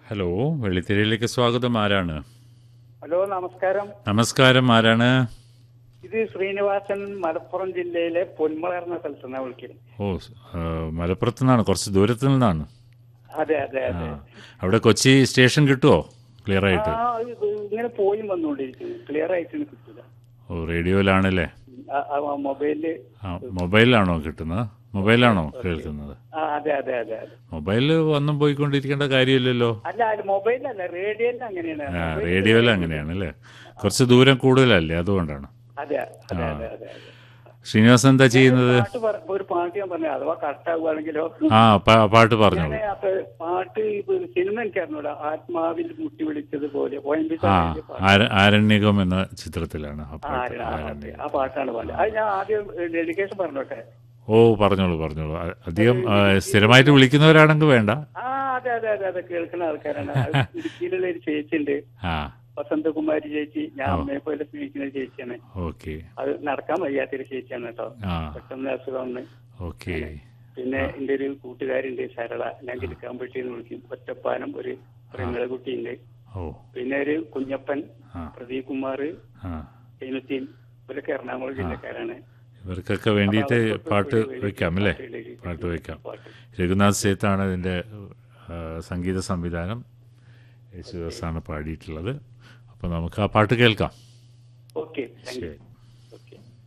Hello വെള്ളിത്തിരയിലേക്ക് സ്വാഗതം ആരാണ് hello നമസ്കാരം നമസ്കാരം ആരാണ് ഇത് ശ്രീനിവാസൻ മലപ്പുറം ജില്ലയിലെ പൊന്മള എന്ന സ്ഥലത്ത് നിന്നാണ് വിളിക്കുന്നത് ഓ ആ, മലപ്പുറത്ത് നിന്നാണ് കുറച്ച് ദൂരത്ത് നിന്നാണ് അതെ അതെ ആ അതെ അവിടെ കൊച്ചി സ്റ്റേഷൻ കിട്ടുമോ ക്ലിയർ ആയിട്ട് ആ ഇത് ഇങ്ങനെ പോയി വന്നുകൊണ്ടിരിക്കുന്നു ക്ലിയർ ആയിട്ട് എനിക്ക് കിട്ടില്ല ഓ റേഡിയോയിലാണല്ലേ ആ- ആ മൊബൈലില് ആ മൊബൈലിലാണോ കിട്ടുന്നത് മൊബൈലാണോ കേൾക്കുന്നത് ആ അതെ അതെ അതെ അതെ മൊബൈലിൽ വന്നും പോയിക്കൊണ്ടിരിക്കേണ്ട കാര്യമില്ലല്ലോ അല്ല അത് മൊബൈലല്ല റേഡിയോയിൽ അങ്ങനെയാണ് ആ റേഡിയോയിൽ അങ്ങനെയാണ് അല്ലേ കുറച്ച് ദൂരം കൂടുതലല്ലേ അതുകൊണ്ടാണ് അതെ അതെ അതെ അതെ അതെ ശ്രീനിവാസൻ എന്താ ചെയ്യുന്നത് പാട്ട് പറ- ഒരു പാട്ട് ഞാൻ പറഞ്ഞു അഥവാ കട്ടാകുവാണെങ്കിലോ ആ പാ- പാട്ട് പറഞ്ഞോളൂ ഞാൻ അപ്പൊ പാട്ട് ഇപ്പൊ സിനിമ എനിക്ക് അറിഞ്ഞൂടാ ആത്മാവിൽ മുട്ടി വിളിച്ചതുപോലെ ഒ എൻ വി ആ സാറിന്റെ പാട്ട് ആര- ആരണ്യകം എന്ന ചിത്രത്തിലാണ് ആ ആ, പാട്ട് ആ, ഓക്കേ. ആരണ്യകം ആ പാട്ടാണ് പാടുന്നത് അത് ഞാൻ ആദ്യം ഡെഡിക്കേഷൻ പറഞ്ഞോട്ടെ ഓ പറഞ്ഞോളൂ പറഞ്ഞോളൂ അ- അധികം ആ, സ്ഥിരമായിട്ട് വിളിക്കുന്നവരാണെങ്കിൽ വേണ്ട ആ അതെ അതെ അതെ അതെ കേൾക്കുന്ന ആൾക്കാരാണ് അത് ഇടുക്കിയിലുള്ള ഒരു ചേച്ചി ഉണ്ട് ആ വസന്തകുമാരി ചേച്ചി ഞാൻ അമ്മയെ പോലെ സ്നേഹിക്കുന്ന ഒരു ചേച്ചിയാണ് ഓക്കെ അത് നടക്കാൻ വയ്യാത്തൊരു ചേച്ചിയാണ് കേട്ടോ ആ പെട്ടെന്ന് അസുഖം വന്ന് ഓക്കെ പിന്നെ എന്റെ ഒരു കൂട്ടുകാരുണ്ട് സരള ഞാൻ കിടക്കാമ്പട്ടി എന്ന് വിളിക്കും ഒറ്റപ്പാനം ഒരു കുട്ടിയുണ്ട് ഓ പിന്നെ ഒരു കുഞ്ഞപ്പൻ ആ പ്രദീപ് കുമാർ ആ സൈനുദ്ദീൻ ഇവരൊക്കെ എറണാകുളം ജില്ലക്കാരാണ് ഇവർക്കൊക്കെ വേണ്ടിയിട്ട് പാട്ട് വെക്കാം അല്ലേ പാട്ട് വെക്കാം രഘുനാഥ് സേത്താണ് ഇതിൻ്റെ ആ, സംഗീത സംവിധാനം യേശുദാസാണ് പാടിയിട്ടുള്ളത് അപ്പോൾ നമുക്ക് ആ പാട്ട് കേൾക്കാം ഓക്കെ താങ്ക് യു ശരി